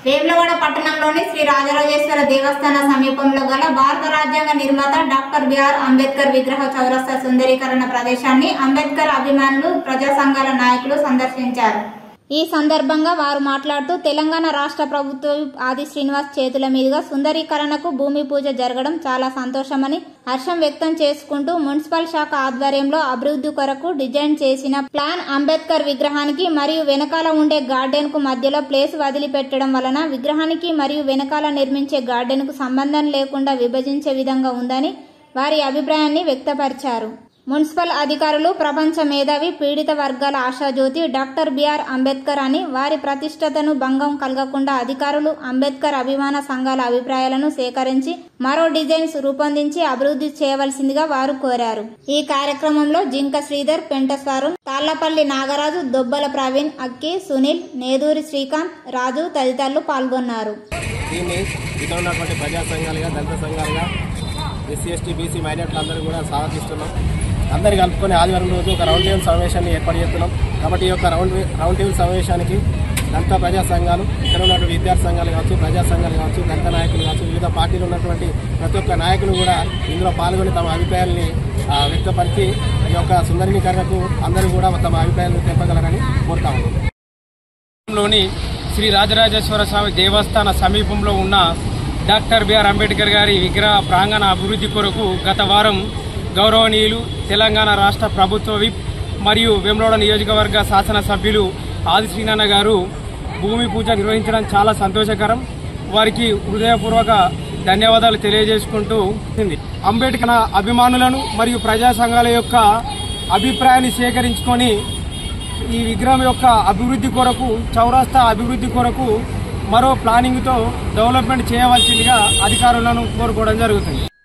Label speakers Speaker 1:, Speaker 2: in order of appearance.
Speaker 1: వేములవాడ పట్టణంలోని శ్రీ రాజరాజేశ్వర దేవస్థాన సమీపంలో గల భారత రాజ్యాంగ నిర్మాత డాక్టర్ బిఆర్ అంబేద్కర్ విగ్రహ చౌరస్తా సుందరీకరణ ప్రదేశాన్ని అంబేద్కర్ అభిమానులు ప్రజా సంఘాల నాయకులు సందర్శించారు ఈ సందర్భంగా వారు మాట్లాడుతూ తెలంగాణ రాష్ట్ర ప్రభుత్వం ఆది శ్రీనివాస్ చేతుల మీదుగా సుందరీకరణకు భూమి పూజ జరగడం చాలా సంతోషమని హర్షం వ్యక్తం చేసుకుంటూ మున్సిపల్ శాఖ ఆధ్వర్యంలో అభివృద్ధి కొరకు డిజైన్ చేసిన ప్లాన్ అంబేద్కర్ విగ్రహానికి మరియు వెనకాల ఉండే గార్డెన్ కు మధ్యలో ప్లేస్ వదిలిపెట్టడం వలన విగ్రహానికి మరియు వెనకాల నిర్మించే గార్డెన్ కు సంబంధం లేకుండా విభజించే విధంగా ఉందని వారి అభిప్రాయాన్ని వ్యక్తపరిచారు మున్సిపల్ అధికారులు ప్రపంచ మేధావి పీడిత వర్గాల ఆశాజ్యోతి డాక్టర్ బిఆర్ అంబేద్కర్ అని వారి ప్రతిష్టతను భంగం కలగకుండా అధికారులు అంబేద్కర్ అభిమాన సంఘాల అభిప్రాయాలను సేకరించి మరో డిజైన్స్ రూపొందించి అభివృద్ధి చేయవలసిందిగా వారు కోరారు ఈ కార్యక్రమంలో జింక శ్రీధర్ పెంటస్వారు తాళ్లపల్లి నాగరాజు దొబ్బల ప్రవీణ్ అక్కి సునీల్ నేదూరి శ్రీకాంత్ రాజు తదితరులు పాల్గొన్నారు
Speaker 2: దీన్ని ఇక్కడ ఉన్నటువంటి ప్రజా సంఘాలుగా దళిత సంఘాలుగా ఎస్సీ ఎస్టీ బీసీ మైనార్టీలు అందరూ కూడా స్వాగతిస్తున్నాం అందరు కలుపుకొని ఆదివారం రోజు ఒక రౌండ్ టేబుల్ సమావేశాన్ని ఏర్పాటు చేస్తున్నాం కాబట్టి ఈ యొక్క రౌండ్ రౌండ్ టేబుల్ సమావేశానికి దళిత ప్రజా సంఘాలు ఇక్కడ ఉన్నటువంటి విద్యార్థి సంఘాలు కావచ్చు ప్రజా సంఘాలు కావచ్చు దళిత నాయకులు కావచ్చు వివిధ పార్టీలు ఉన్నటువంటి ప్రతి ఒక్క నాయకులు కూడా ఇందులో పాల్గొని తమ అభిప్రాయాల్ని ఆ, వ్యక్తపరిచి ఈ యొక్క సుందరీకరణకు అందరూ కూడా తమ అభిప్రాయాలను తెంపగలరని కోరుతా ఉన్నాం
Speaker 3: లోని శ్రీ రాజరాజేశ్వర స్వామి దేవస్థాన సమీపంలో ఉన్న డాక్టర్ బిఆర్ అంబేద్కర్ గారి విగ్రహ ప్రాంగణ అభివృద్ధి కొరకు గత వారం గౌరవనీయులు తెలంగాణ రాష్ట్ర ప్రభుత్వ విప్ మరియు వేములవాడ నియోజకవర్గ శాసనసభ్యులు ఆది శ్రీనాన్న గారు భూమి పూజ నిర్వహించడం చాలా సంతోషకరం వారికి హృదయపూర్వక ధన్యవాదాలు తెలియజేసుకుంటూ ఉంది. అంబేద్కర్ అభిమానులను మరియు ప్రజా సంఘాల యొక్క అభిప్రాయాన్ని సేకరించుకొని ఈ విగ్రహం యొక్క అభివృద్ధి కొరకు చౌరస్తా అభివృద్ధి కొరకు మరో ప్లానింగ్తో డెవలప్మెంట్ చేయవలసిందిగా అధికారులను కోరుకోవడం జరుగుతుంది